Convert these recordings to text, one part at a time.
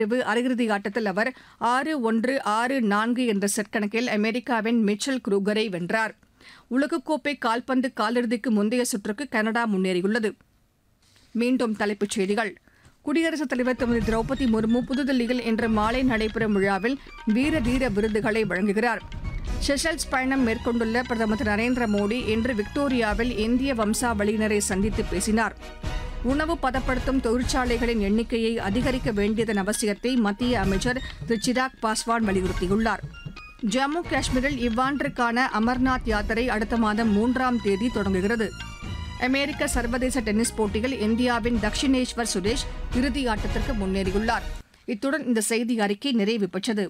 பிரிவு அரையிறுதி ஆட்டத்தில் அவர் ஆறு ஒன்று ஆறு நான்கு என்ற செட் கணக்கில் அமெரிக்காவின் மிச்சல் குரூகரை வென்றார் உலகக்கோப்பை கால்பந்து காலிறுதிக்கு முந்தைய சுற்றுக்கு கனடா முன்னேறியுள்ளது மீண்டும் தலைப்புச் செய்திகள் குடியரசுத் தலைவர் திருமதி திரௌபதி முர்மு புதுதில்லியில் இன்று மாலை நடைபெறும் விழாவில் வீர தீர விருதுகளை வழங்குகிறார் செஷல்ஸ் பயணம் மேற்கொண்டுள்ள பிரதமர் திரு நரேந்திர மோடி இன்று விக்டோரியாவில் இந்திய வம்சாவளியினரை சந்தித்து பேசினார் உணவு பதப்படுத்தும் தொழிற்சாலைகளின் எண்ணிக்கையை அதிகரிக்க வேண்டியதன் அவசியத்தை மத்திய அமைச்சர் திரு சிராக் பாஸ்வான் வலியுறுத்தியுள்ளார் ஜம்மு காஷ்மீரில் இவ்வாண்டிற்கான அமர்நாத் யாத்திரை அடுத்த மாதம் மூன்றாம் தேதி தொடங்குகிறது அமெரிக்க சர்வதேச டென்னிஸ் போட்டியில் இந்தியாவின் தக்ஷினேஸ்வர் சுரேஷ் இறுதி ஆட்டத்திற்கு முன்னேறியுள்ளார் இத்துடன் இந்த செய்தி அறிக்கை நிறைவு பெற்றது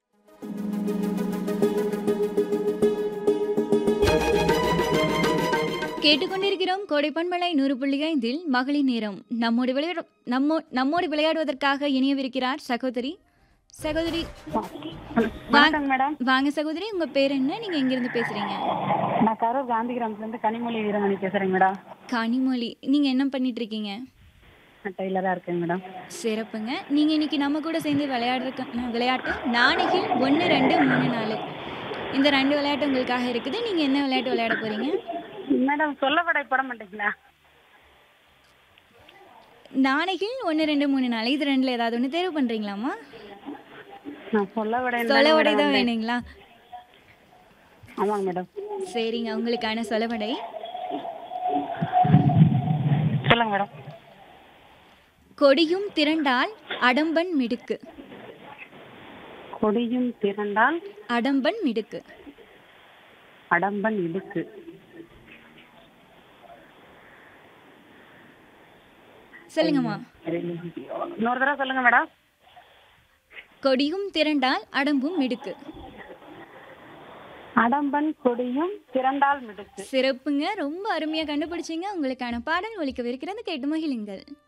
கேட்டுக்கொண்டிருக்கிறோம் கோடைப்பண்பளை நூறு புள்ளி ஐந்தில் மகளிர் நேரம் நம்மோடு விளையாட நம்மோ நம்மோடு விளையாடுவதற்காக இணையவிருக்கிறார் சகோதரி சகோதரி வணக்கம் மேடம் வாங்க சகோதரி உங்க பேர் என்ன நீங்க எங்கிருந்து பேசுறீங்க நான் கரூர் காந்தி கிராமத்துல இருந்து கனிமொழி வீரமணி பேசுறேங்க மேடம் கனிமொழி நீங்க என்ன பண்ணிட்டு இருக்கீங்க நான் டெய்லரா இருக்கேங்க மேடம் சிறப்புங்க நீங்க இன்னைக்கு நம்ம கூட சேர்ந்து விளையாடுற விளையாட்டு நாணகில் ஒன்று ரெண்டு மூணு நாலு இந்த ரெண்டு விளையாட்டு உங்களுக்காக இருக்குது நீங்க என்ன விளையாட்டு விளையாட போறீங்க மேடம் சொல்லப்பட பட மாட்டீங்களா நாணகில் ஒன்று ரெண்டு மூணு நாலு இது ரெண்டுல ஏதாவது ஒன்று தேர்வு பண்றீங்களாமா நான் சொல்ல விட சொலவடை தான் வேணுங்களா ஆமாங்க மேடம் சரிங்க உங்களுக்கான சொலவடை சொல்லுங்க மேடம் கொடியும் திரண்டால் அடம்பன் மிடுக்கு கொடியும் திரண்டால் அடம்பன் மிடுக்கு அடம்பன் இடுக்கு சொல்லுங்கம்மா இன்னொரு தடவை சொல்லுங்க மேடம் கொடியும் திரண்டால் அடம்பும் மிடுக்கு அடம்பன் கொடியும் திரண்டால் மிடுக்கு சிறப்புங்க ரொம்ப அருமையா கண்டுபிடிச்சீங்க உங்களுக்கான பாடல் ஒலிக்கவிருக்கிறது கேட்டு மகிழுங்கள்